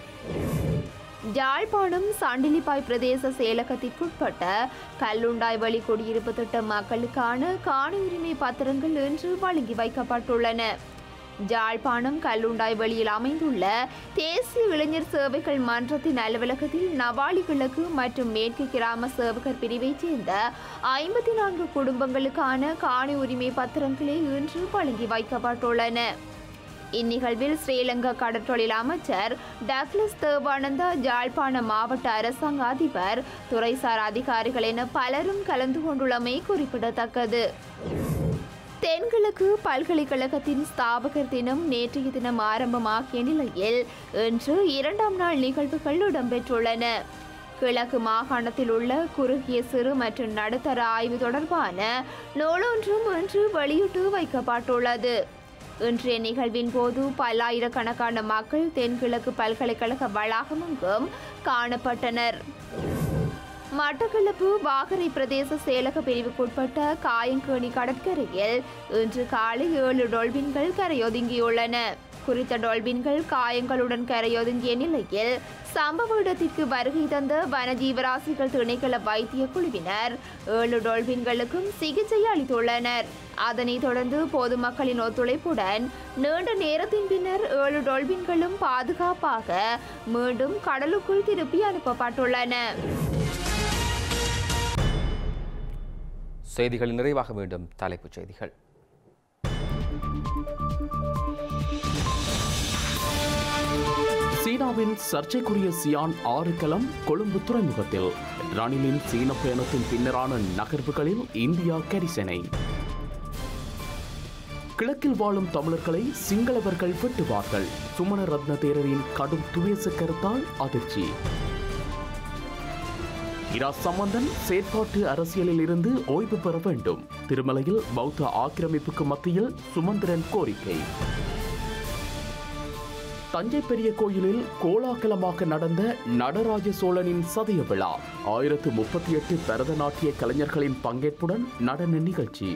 யாழ்ப்பாணம் சண்டிலிப்பாய் பிரதேச செயலகத்திற்குட்பட்ட கல்லுண்டாய் வழி குடியிருப்பு திட்ட மக்களுக்கான காணி உரிமை பத்திரங்கள் இன்று வழங்கி வைக்கப்பட்டுள்ளன யாழ்ப்பாணம் கல்லுண்டாய் வழியில் அமைந்துள்ள தேசிய இளைஞர் சேவைகள் மன்றத்தின் அலுவலகத்தில் நவாலி கிழக்கு மற்றும் மேற்கு கிராம சேவகர் பிரிவைச் சேர்ந்த ஐம்பத்தி நான்கு குடும்பங்களுக்கான காணி உரிமை பத்திரங்களே இன்று வழங்கி வைக்கப்பட்டுள்ளன இந்நிகழ்வில் ஸ்ரீலங்கா கடற்றொழில் அமைச்சர் டக்ளஸ் தேவானந்தா ஜாழ்ப்பாண மாவட்ட அரசாங்க அதிபர் துறைசார் அதிகாரிகள் என பலரும் கலந்து கொண்டுள்ளமை குறிப்பிடத்தக்கது தென்கிழக்கு பல்கலைக்கழகத்தின் ஸ்தாபகர் தினம் நேற்றைய தினம் ஆரம்பமாகிய நிலையில் இன்று இரண்டாம் நாள் நிகழ்வுகள் இடம்பெற்றுள்ளன கிழக்கு மாகாணத்தில் உள்ள குறுகிய சிறு மற்றும் நடுத்தர ஆய்வு தொடர்பான நூலொன்றும் இன்று வெளியிட்டு வைக்கப்பட்டுள்ளது இன்றைய நிகழ்வின் போது பல்லாயிரக்கணக்கான மக்கள் தென்கிழக்கு பல்கலைக்கழக வளாகம் எங்கும் காணப்பட்டனர் மட்டக்களப்பு வாகரை பிரதேச செயலக பிரிவுக்குட்பட்ட காயங்கேணி கடற்கரையில் இன்று காலை ஏழு டொல்பின்கள் கரையொதுங்கியுள்ளன குறித்த டொல்பின்கள் காயங்களுடன் கரையொதுங்கிய நிலையில் சம்பவ இடத்திற்கு வருகை தந்த வனஜீவராசிகள் திணைக்கள வைத்திய குழுவினர் ஏழு டொல்பின்களுக்கும் சிகிச்சை அளித்துள்ளனர் அதனைத் தொடர்ந்து பொதுமக்களின் ஒத்துழைப்புடன் நீண்ட நேரத்தின் பின்னர் ஏழு டொல்பின்களும் பாதுகாப்பாக மீண்டும் கடலுக்குள் திருப்பி அனுப்பப்பட்டுள்ளன செய்திகள் நிறைவாக மீண்டும் தலைப்புச் செய்திகள் சீனாவின் சர்ச்சைக்குரிய சியான் ஆறு கலம் கொழும்பு துறைமுகத்தில் ரணிலின் சீன பயணத்தின் பின்னரான நகர்வுகளில் இந்தியா கரிசனை கிழக்கில் வாழும் தமிழர்களை சிங்களவர்கள் வெட்டுவார்கள் சுமண ரத்ன தேரரின் கடும் துவேச கருத்தால் அதிர்ச்சி இரா சம்பந்தன் செயற்பாட்டு அரசியலில் இருந்து ஓய்வு பெற வேண்டும் திருமலையில் பௌத்த ஆக்கிரமிப்புக்கு மத்தியில் சுமந்திரன் கோரிக்கை தஞ்சை பெரிய கோயிலில் கோலாகலமாக நடந்த நடராஜ சோழனின் சதய விழா ஆயிரத்து முப்பத்தி எட்டு பரதநாட்டிய கலைஞர்களின் பங்கேற்புடன் நடன நிகழ்ச்சி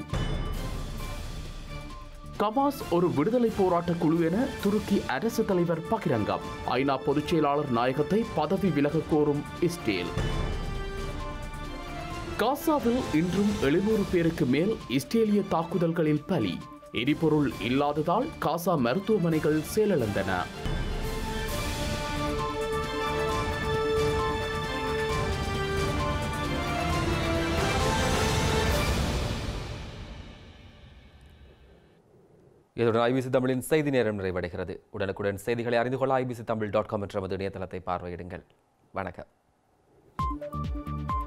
கமாஸ் ஒரு விடுதலை போராட்ட குழு என துருக்கி அரசு தலைவர் பகிரங்கம் ஐநா பொதுச் செயலாளர் நாயகத்தை பதவி விலக கோரும் இஸ்ரேல் காசாவில் இன்றும் எழுநூறு பேருக்கு மேல் இஸ்ரேலிய தாக்குதல்களில் பலி எரிபொருள் இல்லாததால் காசா மருத்துவமனைகள் செயலிழந்தன இதனுடன் ஐபிசி தமிழின் செய்தி நேரம் நிறைவடைகிறது உடனுக்குடன் செய்திகளை அறிந்து கொள்ள ஐபிசி தமிழ் டாட் காம் என்ற நமது இணையதளத்தை பார்வையிடுங்கள் வணக்கம்